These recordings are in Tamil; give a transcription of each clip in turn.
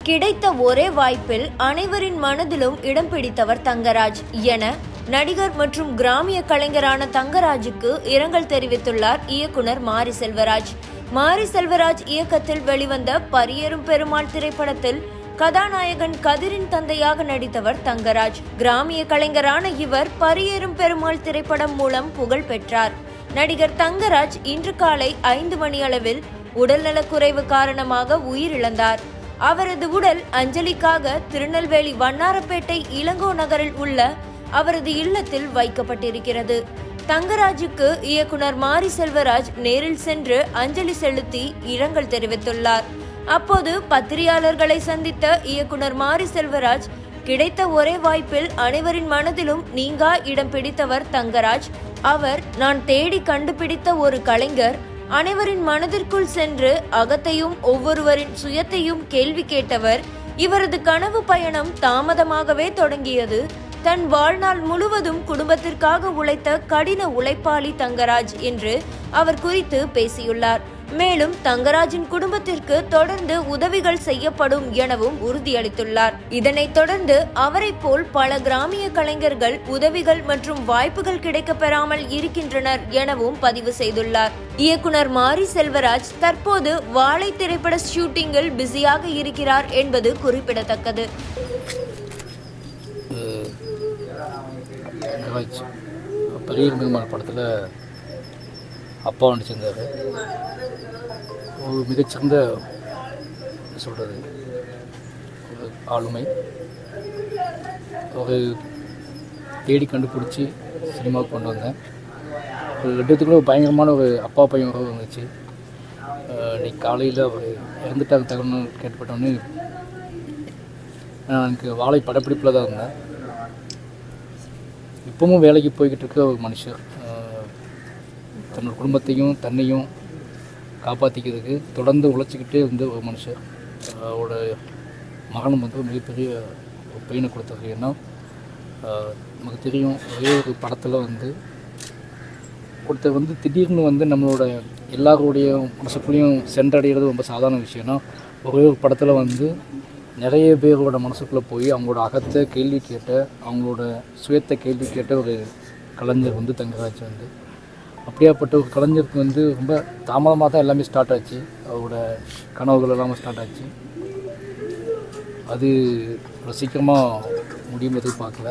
கிடைத்த ஒரே வாய்ப்பில் அனைவரின் மனதிலும் இடம் பிடித்தவர் தங்கராஜ் என நடிகர் மற்றும் கிராமிய கலைஞரான தங்கராஜுக்கு இரங்கல் தெரிவித்துள்ளார் இயக்குனர் மாரி செல்வராஜ் மாரி செல்வராஜ் இயக்கத்தில் வெளிவந்த பரியேறும் பெருமாள் திரைப்படத்தில் கதாநாயகன் கதிரின் தந்தையாக நடித்தவர் தங்கராஜ் கிராமிய கலைஞரான இவர் பரியேறும் பெருமாள் திரைப்படம் மூலம் புகழ் பெற்றார் நடிகர் தங்கராஜ் இன்று காலை ஐந்து மணியளவில் உடல்நலக்குறைவு காரணமாக உயிரிழந்தார் அவரது உடல் அஞ்சலிக்காக திருநெல்வேலி வண்ணாரப்பேட்டை இளங்கோ நகரில் உள்ள அவரது இல்லத்தில் வைக்கப்பட்டிருக்கிறது தங்கராஜுக்கு இயக்குனர் மாரி செல்வராஜ் நேரில் சென்று அஞ்சலி செலுத்தி இரங்கல் தெரிவித்துள்ளார் அப்போது பத்திரிகையாளர்களை சந்தித்த இயக்குனர் மாரி செல்வராஜ் கிடைத்த ஒரே வாய்ப்பில் அனைவரின் மனதிலும் நீங்கா இடம் பிடித்தவர் தங்கராஜ் அவர் நான் தேடி கண்டுபிடித்த ஒரு கலைஞர் அனைவரின் மனதிற்குள் சென்று அகத்தையும் ஒவ்வொருவரின் சுயத்தையும் கேள்வி கேட்டவர் இவரது கனவு பயணம் தாமதமாகவே தொடங்கியது தன் வாழ்நாள் முழுவதும் குடும்பத்திற்காக உழைத்த கடின உழைப்பாளி தங்கராஜ் என்று அவர் குறித்து பேசியுள்ளார் மேலும் தங்கராஜின் குடும்பத்திற்கு தொடர்ந்து உதவிகள் செய்யப்படும் எனவும் உறுதியளித்துள்ளார் இதனைத் தொடர்ந்து அவரைப் போல் பல கிராமிய கலைஞர்கள் உதவிகள் மற்றும் வாய்ப்புகள் கிடைக்கப் பெறாமல் இருக்கின்றனர் எனவும் பதிவு செய்துள்ளார் இயக்குனர் மாரி செல்வராஜ் தற்போது வாழை திரைப்பட ஷூட்டிங்கில் பிஸியாக இருக்கிறார் என்பது குறிப்பிடத்தக்கது தங்கராஜ் பெரிய பெருமாள் படத்தில் அப்பா நடிச்சிருந்தார் ஒரு மிகச்சிறந்த என்ன சொல்கிறது ஒரு ஆளுமை ஒரு தேடி கண்டுபிடிச்சி சினிமாவுக்கு கொண்டு வந்தேன் ஒரு ரெண்டுத்துக்குள்ள ஒரு பயங்கரமான ஒரு அப்பா பையன் உறவு இருந்துச்சு அஹ் இன்னைக்கு காலையில் அவர் இறந்துட்டாங்க தகவல் கேட்டுப்பட்டோன்னே நான் எனக்கு வாழை படப்பிடிப்பில் தான் இருந்தேன் இப்பவும் வேலைக்கு போய்கிட்டு இருக்க ஒரு மனுஷர் அஹ் தன்னோட குடும்பத்தையும் தன்னையும் காப்பாற்றிக்கிறதுக்கு தொடர்ந்து உழைச்சிக்கிட்டே இருந்த ஒரு மனுஷர் அஹ் அவரோட மகனும் வந்து ஒரு மிகப்பெரிய ஒரு பெயினை கொடுத்தது ஏன்னா அஹ் நமக்கு தெரியும் ஒரே ஒரு படத்தில் வந்து ஒருத்தர் வந்து திடீர்னு வந்து நம்மளோட எல்லாருடைய மனசுக்குள்ளேயும் சென்றடைகிறது ரொம்ப சாதாரண விஷயம்னா ஒரே ஒரு படத்தில் வந்து நிறைய பேரோட மனசுக்குள்ளே போய் அவங்களோட அகத்தை கேள்வி கேட்ட அவங்களோட சுயத்தை கேள்வி கேட்ட ஒரு கலைஞர் வந்து தங்கராஜ் வந்து அப்படியாப்பட்ட ஒரு கலைஞருக்கு வந்து ரொம்ப தாமதமாக தான் எல்லாமே ஸ்டார்ட் ஆச்சு அவரோட கனவுகள் எல்லாமே ஸ்டார்ட் ஆச்சு அது அவ்வளோ சீக்கிரமாக முடியும் எதிர்பார்க்கல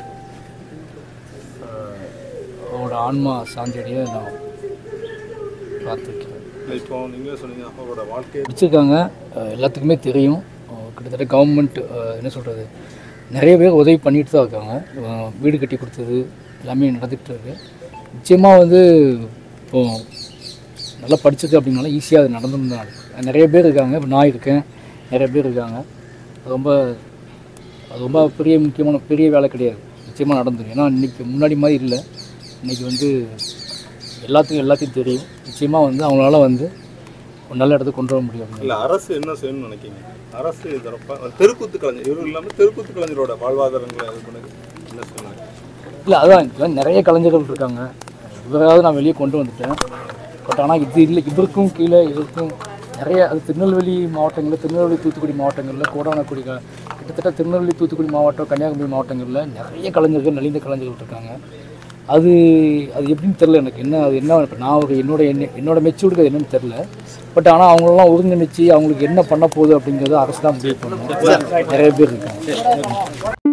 அஹ் அவரோட ஆன்மா சாந்தியடைய நான் பார்த்துருக்கேன் இப்போ நீங்களே சொன்னீங்க அவரோட வாழ்க்கை பிடிச்சிருக்காங்க அஹ் எல்லாத்துக்குமே தெரியும் அஹ் கிட்டத்தட்ட கவர்மெண்ட் என்ன சொல்கிறது நிறைய பேர் உதவி பண்ணிட்டு தான் இருக்காங்க அஹ் வீடு கட்டி கொடுத்தது எல்லாமே நடந்துகிட்டு இருக்கு நிச்சயமாக வந்து இப்போ நல்லா படிச்சது அப்படின்னால ஈஸியாக அது நடந்துன்னு தான் இருக்கு. நிறைய பேர் இருக்காங்க இப்போ நான் இருக்கேன் நிறைய பேர் இருக்காங்க அது ரொம்ப அது ரொம்ப பெரிய முக்கியமான பெரிய வேலை கிடையாது நிச்சயமாக நடந்துடும் ஏன்னா இன்றைக்கி முன்னாடி மாதிரி இல்லை இன்றைக்கி வந்து எல்லாத்துக்கும் எல்லாத்தையும் தெரியும் நிச்சயமாக வந்து அவங்களால வந்து ஒரு நல்ல இடத்துக்கு கொண்டு வர முடியும் இல்ல அரசு என்ன செய்யணும்னு நினைக்கிறீங்க அரசு தரப்பா தெருக்கூத்து கலைஞர் இவரு இல்லாம தெருக்கூத்து கலைஞரோட வாழ்வாதாரங்களை இது பண்ண என்ன செய்யணும் இல்லை அதான் இதெல்லாம் நிறைய கலைஞர்கள் இருக்காங்க இவராவது நான் வெளியே கொண்டு வந்துட்டேன் பட் ஆனால் இது இல்லை இவருக்கும் கீழே இவருக்கும் நிறைய அது திருநெல்வேலி மாவட்டங்களில் திருநெல்வேலி தூத்துக்குடி மாவட்டங்களில் கோடானக்குடி க- கிட்டத்தட்ட திருநெல்வேலி தூத்துக்குடி மாவட்டம் கன்னியாகுமரி மாவட்டங்களில் நிறைய கலைஞர்கள் நலிந்த கலைஞர்கள் இருக்காங்க அது அது எப்படின்னு தெரில எனக்கு என்ன அது என்ன இப்போ நான் ஒரு என்னோட என்ன என்னோட மெச்சூர்டுக்கு அது என்னன்னு தெரில பட் ஆனால் அவங்களெல்லாம் ஒருங்கிணைச்சு அவங்களுக்கு என்ன பண்ண போகுது அப்படிங்கிறத அரசு தான் முடிவு பண்ணணும் நிறைய பேர் இருக்காங்க